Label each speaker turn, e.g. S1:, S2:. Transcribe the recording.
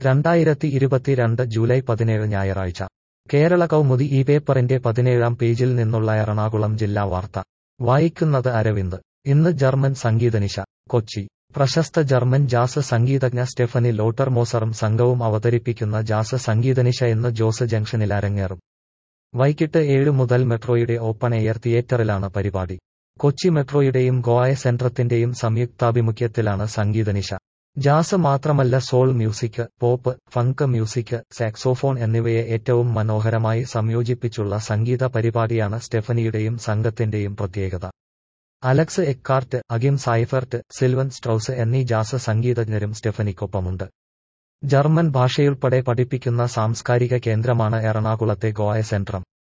S1: രണ്ടായിരത്തി ഇരുപത്തിരണ്ട് ജൂലൈ പതിനേഴ് ഞായറാഴ്ച കേരള കൗമുദി ഈ പേപ്പറിന്റെ പതിനേഴാം പേജിൽ നിന്നുള്ള എറണാകുളം ജില്ലാ വാർത്ത വായിക്കുന്നത് അരവിന്ദ് ഇന്ന് ജർമ്മൻ സംഗീതനിശ കൊച്ചി പ്രശസ്ത ജർമ്മൻ ജാസ് സംഗീതജ്ഞ സ്റ്റെഫനി ലോട്ടർമോസറും സംഘവും അവതരിപ്പിക്കുന്ന ജാസ് സംഗീതനിശ ഇന്ന് ജോസ് ജംഗ്ഷനിൽ അരങ്ങേറും വൈകിട്ട് ഏഴ് മുതൽ മെട്രോയുടെ ഓപ്പൺ എയർ തിയേറ്ററിലാണ് പരിപാടി കൊച്ചി മെട്രോയുടെയും ഗോയ സെൻട്രത്തിന്റെയും സംയുക്താഭിമുഖ്യത്തിലാണ് സംഗീതനിശ ജാസ് മാത്രമല്ല soul music pop funk music saxophone എന്നിവയെ ഏറ്റവും മനോഹരമായി സംയോജിപ്പിച്ചുള്ള സംഗീത പരിപാടിയാണ് സ്റ്റെഫനിയുടെയും സംഘത്തിന്റെയും പ്രത്യേകത അലക്സ് എക്കാർട്ട് അഗിം സൈഫർട്ട് സിൽവൻ സ്ട്രൌസ് എന്നീ ജാസ് സംഗീതജ്ഞരും സ്റ്റെഫനിക്കൊപ്പമുണ്ട് ജർമ്മൻ ഭാഷയുൾപ്പെടെ പഠിപ്പിക്കുന്ന സാംസ്കാരിക കേന്ദ്രമാണ് എറണാകുളത്തെ ഗോയ സെൻട്രം